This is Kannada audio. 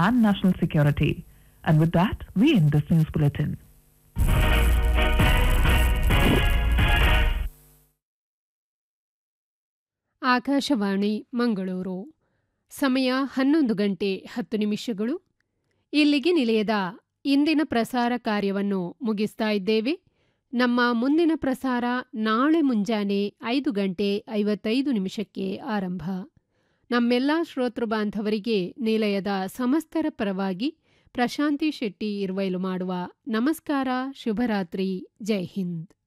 and national security. And with that, we end this news bulletin. Akashvani Mangaluru ಸಮಯ ಹನ್ನೊಂದು ಗಂಟೆ ಹತ್ತು ನಿಮಿಷಗಳು ಇಲ್ಲಿಗೆ ನಿಲಯದ ಇಂದಿನ ಪ್ರಸಾರ ಕಾರ್ಯವನ್ನು ಮುಗಿಸ್ತಾ ಇದ್ದೇವೆ ನಮ್ಮ ಮುಂದಿನ ಪ್ರಸಾರ ನಾಳೆ ಮುಂಜಾನೆ ಐದು ಗಂಟೆ ಐವತ್ತೈದು ನಿಮಿಷಕ್ಕೆ ಆರಂಭ ನಮ್ಮೆಲ್ಲ ಶ್ರೋತೃ ಬಾಂಧವರಿಗೆ ನಿಲಯದ ಸಮಸ್ತರ ಪರವಾಗಿ ಪ್ರಶಾಂತಿ ಶೆಟ್ಟಿ ಇರುವೈಲು ಮಾಡುವ ನಮಸ್ಕಾರ ಶುಭರಾತ್ರಿ ಜೈ ಹಿಂದ್